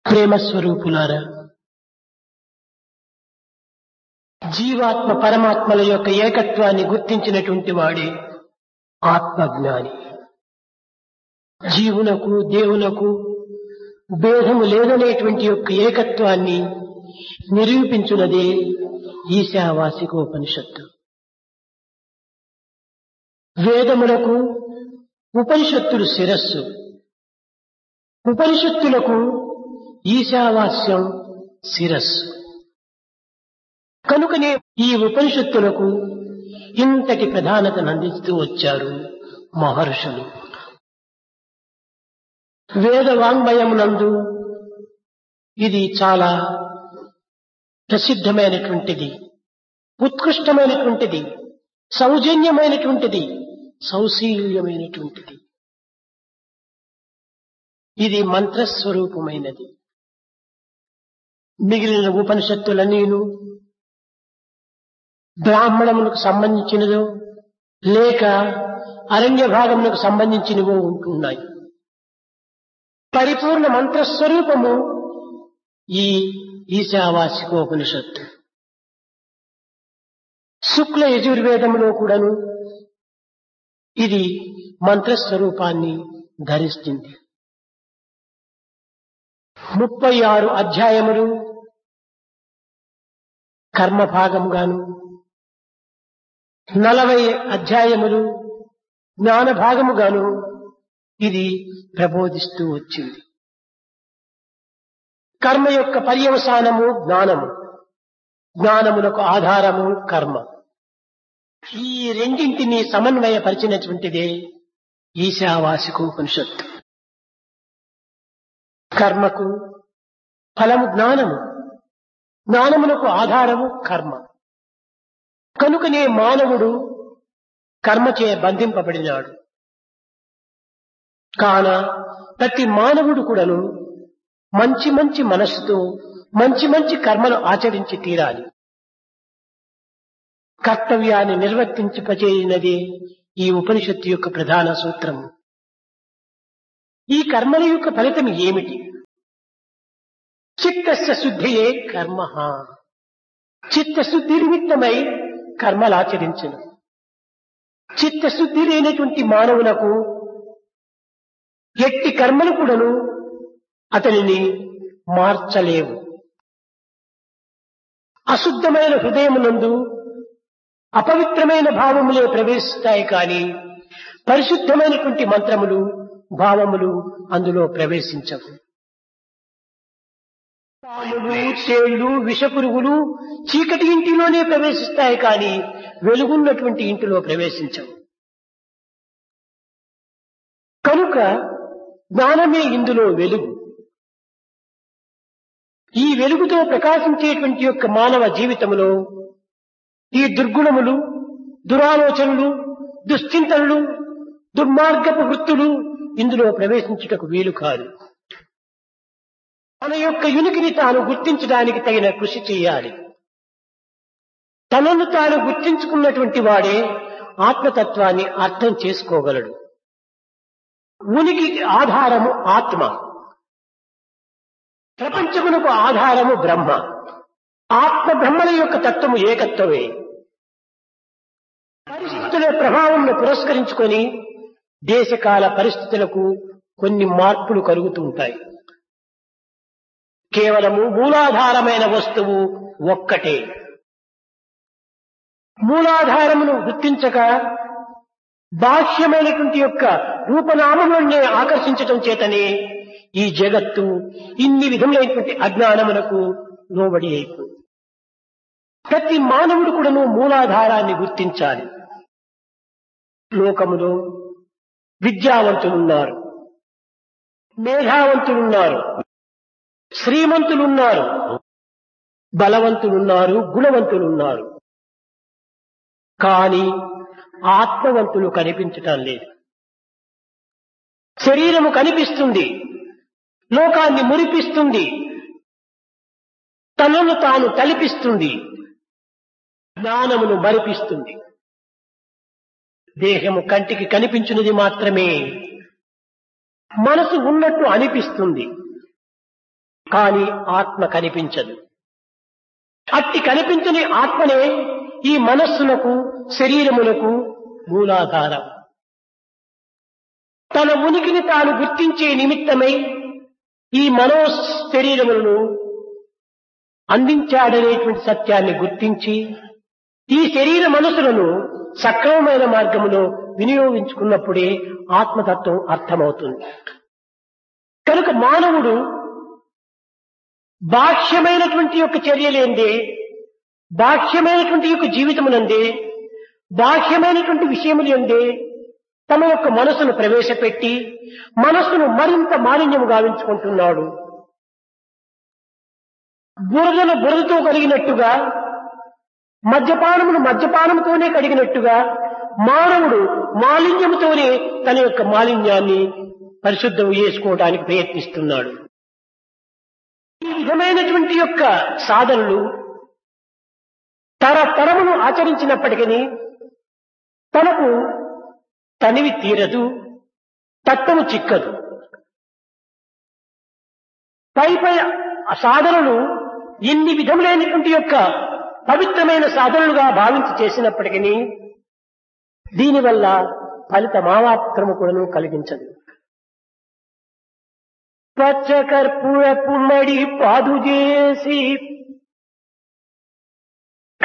ప్రేమ స్వరూపులారా జీవాత్మ పరమాత్మల యొక్క ఏకత్వాన్ని గుర్తించినటువంటి వాడే ఆత్మజ్ఞాని జీవునకు దేవునకు భేదము లేదనేటువంటి యొక్క ఏకత్వాన్ని నిరూపించున్నదే ఈశావాసికోపనిషత్తు వేదములకు ఉపనిషత్తులు శిరస్సు ఉపనిషత్తులకు ఈశావాస్యం శిరస్సు కనుకనే ఈ ఉపనిషత్తులకు ఇంతటి ప్రధానతను అందిస్తూ వచ్చారు మహర్షులు వేద వాంగ్మయమునందు ఇది చాలా ప్రసిద్ధమైనటువంటిది ఉత్కృష్టమైనటువంటిది సౌజన్యమైనటువంటిది సౌశీల్యమైనటువంటిది ఇది మంత్రస్వరూపమైనది మిగిలిన ఉపనిషత్తులన్నీను బ్రాహ్మణములకు సంబంధించినదో లేక అరణ్య భాగములకు సంబంధించినవో ఉంటున్నాయి పరిపూర్ణ మంత్రస్వరూపము ఈ ఈశావాసికోపనిషత్తు శుక్ల యజుర్వేదములో కూడాను ఇది మంత్రస్వరూపాన్ని ధరిస్తుంది ముప్పై ఆరు అధ్యాయములు కర్మభాగముగాను నలభై అధ్యాయములు జ్ఞాన భాగముగాను ఇది ప్రబోధిస్తూ వచ్చింది కర్మ యొక్క పర్యవసానము జ్ఞానము జ్ఞానములకు ఆధారము కర్మ ఈ రెండింటినీ సమన్వయపరిచినటువంటిదే ఈశావాసికోపనిషత్తు కర్మకు ఫలము జ్ఞానము జ్ఞానమునకు ఆధారము కర్మ కనుకనే మానవుడు కర్మచే బంధింపబడినాడు కాన ప్రతి మానవుడు కూడాను మంచి మంచి మనస్సుతో మంచి మంచి కర్మలు ఆచరించి తీరాలి కర్తవ్యాన్ని నిర్వర్తించపచేయనదే ఈ ఉపనిషత్తు యొక్క ప్రధాన సూత్రం ఈ కర్మల యొక్క ఫలితం ఏమిటి చిత్తస్య శుద్ధియే కర్మ చిత్తశుద్ధి నిమిత్తమై కర్మలాచరించను చిత్తశుద్ధి లేనటువంటి మానవులకు ఎట్టి కర్మలు కూడాను అతనిని మార్చలేవు అశుద్ధమైన హృదయమునందు అపవిత్రమైన భావములే ప్రవేశిస్తాయి కానీ పరిశుద్ధమైనటువంటి మంత్రములు భావములు అందులో ప్రవేశించవు పాములు తేళ్లు విషపురుగులు చీకటి ఇంటిలోనే ప్రవేశిస్తాయి కానీ వెలుగున్నటువంటి ఇంటిలో ప్రవేశించవు కనుక జ్ఞానమే ఇందులో వెలుగు ఈ వెలుగుతో ప్రకాశించేటువంటి యొక్క మానవ జీవితములో ఈ దుర్గుణములు దురాలోచనలు దుశ్చింతనలు దుర్మార్గపు వృత్తులు ఇందులో ప్రవేశించుటకు వీలు కాదు తన యొక్క యునికిని తాను గుర్తించడానికి తగిన కృషి చేయాలి తనను తాను గుర్తించుకున్నటువంటి వాడే ఆత్మతత్వాన్ని అర్థం చేసుకోగలడు ఉనికికి ఆధారము ఆత్మ ప్రపంచమునకు ఆధారము బ్రహ్మ ఆత్మ బ్రహ్మల యొక్క తత్వము ఏకత్వమే పరిస్థితుల ప్రభావంను పురస్కరించుకొని దేశకాల పరిస్థితులకు కొన్ని మార్పులు కలుగుతూ ఉంటాయి కేవలము మూలాధారమైన వస్తువు ఒక్కటే మూలాధారమును గుర్తించక బాహ్యమైనటువంటి యొక్క రూపనామములనే ఆకర్షించటం చేతనే ఈ జగత్తు ఇన్ని విధములైనటువంటి అజ్ఞానములకు లోబడి అయిపోయింది ప్రతి మానవుడు కూడాను మూలాధారాన్ని గుర్తించాలి లోకములో విద్యావంతులున్నారు మేధావంతులున్నారు శ్రీమంతులున్నారు బలవంతులున్నారు గుణవంతులున్నారు కానీ ఆత్మవంతులు కనిపించటం లేదు శరీరము కనిపిస్తుంది లోకాన్ని మురిపిస్తుంది తనను తాను తలిపిస్తుంది జ్ఞానమును మరిపిస్తుంది దేహము కంటికి కనిపించినది మాత్రమే మనసు ఉన్నట్టు అనిపిస్తుంది కానీ ఆత్మ కనిపించదు అట్టి కనిపించని ఆత్మనే ఈ మనస్సులకు శరీరములకు మూలాధారం తన ఉనికిని తాను గుర్తించే నిమిత్తమై ఈ మనో శరీరములను అందించాడనేటువంటి సత్యాన్ని గుర్తించి ఈ శరీర మనసులను సక్రమమైన మార్గములో వినియోగించుకున్నప్పుడే ఆత్మతత్వం అర్థమవుతుంది కనుక మానవుడు బాహ్యమైనటువంటి యొక్క చర్యలేందే బాహ్యమైనటువంటి యొక్క జీవితమునందే బాహ్యమైనటువంటి విషయములు ఎందే తమ యొక్క మనసును ప్రవేశపెట్టి మనస్సును మరింత మాలిన్యము గావించుకుంటున్నాడు బురదను బురదతో కలిగినట్టుగా మద్యపానమును మద్యపానముతోనే కడిగినట్టుగా మానవుడు మాలిన్యముతోనే తన యొక్క మాలిన్యాన్ని పరిశుద్ధం చేసుకోవడానికి ప్రయత్నిస్తున్నాడు ఈ విధమైనటువంటి యొక్క సాధనలు తరతరమును ఆచరించినప్పటికీ తనకు తనివి తీరదు తత్వము చిక్కదు పై పై సాధనలు ఇన్ని విధములైనటువంటి యొక్క పవిత్రమైన సాధనలుగా భావించి చేసినప్పటికీ దీనివల్ల ఫలిత మామాత్రము కూడాను కలిగించదు పచ్చకర్పూర పుమ్మడి పాదు చేసి